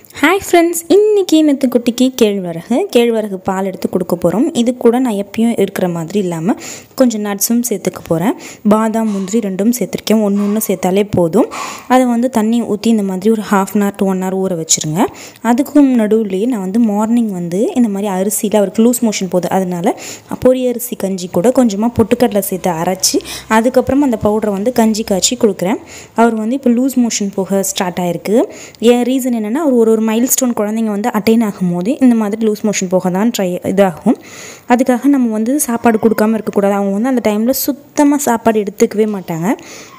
hi friends இன்றைக்கி மெத்துக்குட்டிக்கு கேழ்வரகு கேழ்வரகு பால் எடுத்து கொடுக்க போகிறோம் இது கூட நான் எப்பயும் இருக்கிற மாதிரி இல்லாமல் கொஞ்சம் நட்ஸும் சேர்த்துக்க போகிறேன் பாதாம் முந்திரி ரெண்டும் சேர்த்துருக்கேன் ஒன்று ஒன்று சேர்த்தாலே போதும் அதை வந்து தண்ணி ஊற்றி இந்த மாதிரி ஒரு half an hour to one hour ஊற வச்சுருங்க அதுக்கும் நடுவுலேயே நான் வந்து மார்னிங் வந்து இந்த மாதிரி அரிசியில் அவருக்கு லூஸ் மோஷன் போகுது அதனால பொரி அரிசி கஞ்சி கூட கொஞ்சமாக பொட்டுக்கடலை சேர்த்து அரைச்சி அதுக்கப்புறம் அந்த பவுடரை வந்து கஞ்சி காய்ச்சி கொடுக்குறேன் அவர் வந்து இப்போ லூஸ் மோஷன் போக ஸ்டார்ட் ஆயிருக்கு ஏன் ரீசன் என்னென்னா அவர் ஒரு ஒரு மைல் ஸ்டோன் குழந்தைங்க வந்து அட்டைன் ஆகும்போது இந்த மாதிரி லூஸ் மோஷன் போக தான் ட்ரை இதாகும் அதுக்காக நம்ம வந்து சாப்பாடு கொடுக்காம இருக்கக்கூடாது அவங்க வந்து அந்த டைமில் சுத்தமாக சாப்பாடு எடுத்துக்கவே மாட்டாங்க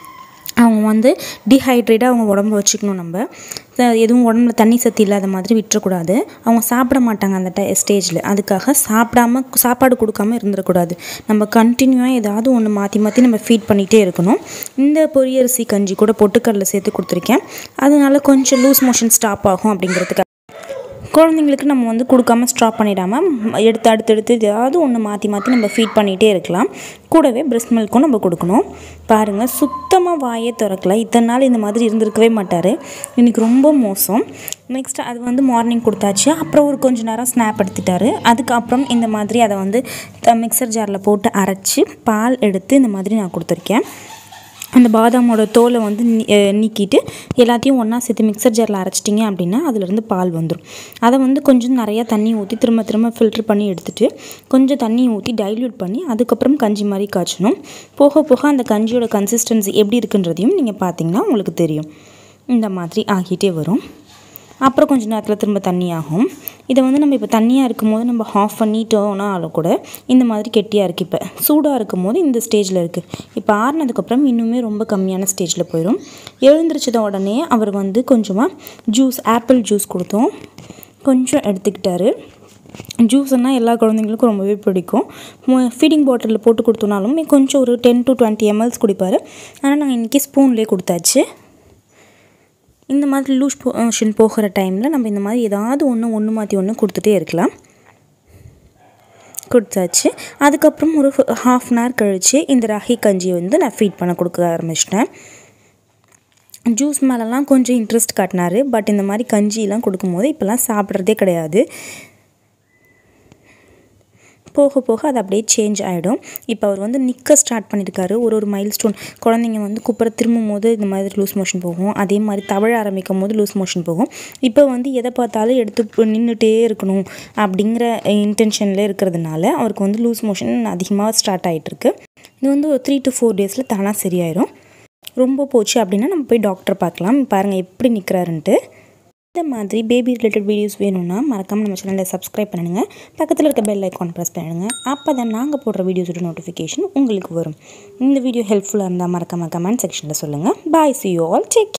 அவங்க வந்து டீஹைட்ரேட்டாக அவங்க உடம்பு வச்சுக்கணும் நம்ம த- எதுவும் உடம்புல தண்ணி சத்து இல்லாத மாதிரி விட்டுறக்கூடாது அவங்க சாப்பிட மாட்டாங்க அந்த டை ஸ்டேஜில் அதுக்காக சாப்பிடாம சாப்பாடு கொடுக்காம இருந்துடக்கூடாது நம்ம கண்டினியூவாக ஏதாவது ஒன்று மாற்றி மாற்றி நம்ம ஃபீட் பண்ணிகிட்டே இருக்கணும் இந்த பொரியரிசி கஞ்சி கூட பொட்டுக்கடலை சேர்த்து கொடுத்துருக்கேன் அதனால கொஞ்சம் லூஸ் மோஷன் ஸ்டாப் ஆகும் அப்படிங்கிறதுக்காக குழந்தைங்களுக்கு நம்ம வந்து கொடுக்காம ஸ்டாப் பண்ணிடாமல் எடுத்து அடுத்தடுத்து ஏதாவது ஒன்று மாற்றி மாற்றி நம்ம ஃபீட் பண்ணிகிட்டே இருக்கலாம் கூடவே பிரஸ்ட் மில்க்கும் நம்ம கொடுக்கணும் பாருங்கள் சுத்தமாக வாயே திறக்கல இத்தனை நாள் இந்த மாதிரி இருந்திருக்கவே மாட்டார் இன்னைக்கு ரொம்ப மோசம் நெக்ஸ்ட் அது வந்து மார்னிங் கொடுத்தாச்சு அப்புறம் ஒரு கொஞ்ச நேரம் ஸ்னாப் எடுத்துட்டாரு அதுக்கப்புறம் இந்த மாதிரி அதை வந்து மிக்சர் ஜாரில் போட்டு அரைச்சி பால் எடுத்து இந்த மாதிரி நான் கொடுத்துருக்கேன் அந்த பாதாமோட தோலை வந்து நீ- அஹ் நீக்கிட்டு எல்லாத்தையும் ஒன்றா சேர்த்து மிக்சர் ஜாரில் அரைச்சிட்டிங்க அப்படின்னா அதுலேருந்து பால் வந்துடும் அதை வந்து கொஞ்சம் நிறையா தண்ணி ஊற்றி திரும்ப திரும்ப ஃபில்ட்ரு பண்ணி எடுத்துட்டு கொஞ்சம் தண்ணி ஊற்றி டைல்யூட் பண்ணி அதுக்கப்புறம் கஞ்சி மாதிரி காய்ச்சணும் போக போக அந்த கஞ்சியோட கன்சிஸ்டன்சி எப்படி இருக்குன்றதையும் நீங்கள் பார்த்தீங்கன்னா உங்களுக்கு தெரியும் இந்த மாதிரி ஆகிட்டே வரும் அப்புறம் கொஞ்ச நேரத்தில் திரும்ப தண்ணி ஆகும் இதை வந்து நம்ம இப்போ தண்ணியாக இருக்கும் போது நம்ம ஆஃப் பண்ணிட்டோம்னாலும் கூட இந்த மாதிரி கெட்டியாக இருக்குது இப்போ சூடாக இருக்கும் போது இந்த ஸ்டேஜில் இருக்குது இப்போ ஆறுனதுக்கப்புறம் இன்னுமே ரொம்ப கம்மியான ஸ்டேஜில் போயிடும் எழுந்திரிச்சத உடனே அவர் வந்து கொஞ்சமாக ஜூஸ் ஆப்பிள் ஜூஸ் கொடுத்தோம் கொஞ்சம் எடுத்துக்கிட்டாரு ஜூஸ்னால் எல்லா குழந்தைங்களுக்கும் ரொம்பவே பிடிக்கும் ஃபீடிங் பாட்டிலில் போட்டு கொடுத்தோனாலும் கொஞ்சம் ஒரு டென் டு டுவெண்ட்டி எம்எல்ஸ் குடிப்பார் ஆனால் நாங்கள் இன்றைக்கி ஸ்பூன்லேயே கொடுத்தாச்சு இந்த மாதிரி லூஸ் மோஷன் போகிற டைமில் நம்ம இந்த மாதிரி ஏதாவது ஒன்று ஒன்று மாற்றி ஒன்று கொடுத்துட்டே இருக்கலாம் கொடுத்தாச்சு அதுக்கப்புறம் ஒரு ஹாஃப் அன் ஹவர் கழித்து இந்த ராகி கஞ்சியை வந்து நான் ஃபீட் பண்ண கொடுக்க ஆரம்பிச்சிட்டேன் ஜூஸ் மேலெலாம் கொஞ்சம் இன்ட்ரெஸ்ட் காட்டினாரு பட் இந்த மாதிரி கஞ்சியெலாம் கொடுக்கும்போது இப்போல்லாம் சாப்பிட்றதே கிடையாது போக போக அது அப்படியே சேஞ்ச் ஆகிடும் இப்போ அவர் வந்து நிற்க ஸ்டார்ட் பண்ணியிருக்காரு ஒரு ஒரு மைல் ஸ்டோன் குழந்தைங்க வந்து குப்புற திரும்பும் போது இந்த மாதிரி லூஸ் மோஷன் போகும் அதே மாதிரி தவழ ஆரம்பிக்கும் போது லூஸ் மோஷன் போகும் இப்போ வந்து எதை பார்த்தாலும் எடுத்து நின்றுட்டே இருக்கணும் அப்படிங்கிற இன்டென்ஷனில் இருக்கிறதுனால அவருக்கு வந்து லூஸ் மோஷன் அதிகமாக ஸ்டார்ட் ஆகிட்டுருக்கு இது வந்து ஒரு த்ரீ டு ஃபோர் டேஸில் தானாக சரியாயிடும் ரொம்ப போச்சு அப்படின்னா நம்ம போய் டாக்டர் பார்க்கலாம் பாருங்கள் எப்படி நிற்கிறாருன்ட்டு இந்த மாதிரி பேபி ரிலேட்டட் வீடியோஸ் வேணும்னா மறக்காமல் நம்ம சேனலை சப்ஸ்கிரைப் பண்ணுங்க பக்கத்தில் இருக்க பெல் ஐக்கான் ப்ரெஸ் பண்ணுங்கள் அப்போ தான் நாங்கள் போடுற வீடியோஸோட நோட்டிஃபிகேஷன் உங்களுக்கு வரும் இந்த வீடியோ ஹெல்ப்ஃபுல்லாக இருந்தால் மறக்காமல் கமெண்ட் செக்ஷனில் சொல்லுங்கள் bye see you all take